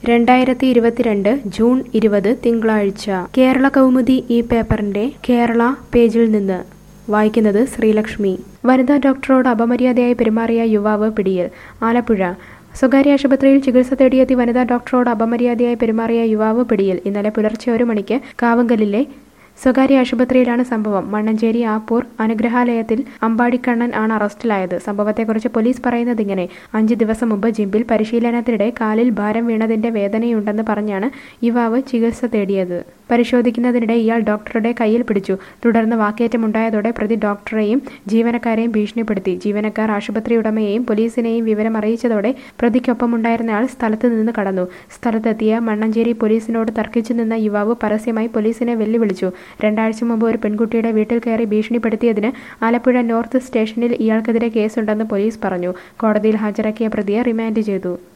രണ്ടായിരത്തി ഇരുപത്തിരണ്ട് ജൂൺ ഇരുപത് തിങ്കളാഴ്ച കേരള കൗമുദി ഈ പേപ്പറിന്റെ കേരള പേജിൽ നിന്ന് വായിക്കുന്നത് ശ്രീലക്ഷ്മി വനിതാ ഡോക്ടറോട് അപമര്യാദയായി പെരുമാറിയ യുവാവ് പിടിയിൽ ആലപ്പുഴ സ്വകാര്യ ആശുപത്രിയിൽ ചികിത്സ തേടിയെത്തി വനിതാ ഡോക്ടറോട് അപമര്യാദയായി പെരുമാറിയ യുവാവ് പിടിയിൽ ഇന്നലെ പുലർച്ചെ ഒരു മണിക്ക് കാവങ്കലിലെ സ്വകാര്യ ആശുപത്രിയിലാണ് സംഭവം മണ്ണഞ്ചേരി ആപ്പൂർ അനുഗ്രഹാലയത്തിൽ അമ്പാടിക്കണ്ണൻ ആണ് അറസ്റ്റിലായത് സംഭവത്തെക്കുറിച്ച് പോലീസ് പറയുന്നത് ഇങ്ങനെ അഞ്ച് ദിവസം മുമ്പ് ജിമ്പിൽ പരിശീലനത്തിനിടെ കാലിൽ ഭാരം വീണതിന്റെ വേദനയുണ്ടെന്ന് പറഞ്ഞാണ് യുവാവ് ചികിത്സ തേടിയത് പരിശോധിക്കുന്നതിനിടെ ഇയാൾ ഡോക്ടറുടെ കയ്യിൽ പിടിച്ചു തുടർന്ന് വാക്കേറ്റമുണ്ടായതോടെ പ്രതി ഡോക്ടറെയും ജീവനക്കാരെയും ഭീഷണിപ്പെടുത്തി ജീവനക്കാർ ആശുപത്രി ഉടമയെയും പോലീസിനെയും വിവരം അറിയിച്ചതോടെ പ്രതിക്കൊപ്പമുണ്ടായിരുന്നയാൾ സ്ഥലത്ത് നിന്ന് കടന്നു സ്ഥലത്തെത്തിയ മണ്ണഞ്ചേരി പോലീസിനോട് തർക്കിച്ചു നിന്ന യുവാവ് പരസ്യമായി പോലീസിനെ വെല്ലുവിളിച്ചു രണ്ടാഴ്ച മുമ്പ് ഒരു പെൺകുട്ടിയുടെ വീട്ടിൽ കയറി ഭീഷണിപ്പെടുത്തിയതിന് ആലപ്പുഴ നോർത്ത് സ്റ്റേഷനിൽ ഇയാൾക്കെതിരെ കേസുണ്ടെന്ന് പോലീസ് പറഞ്ഞു കോടതിയിൽ ഹാജരാക്കിയ പ്രതിയെ റിമാൻഡ് ചെയ്തു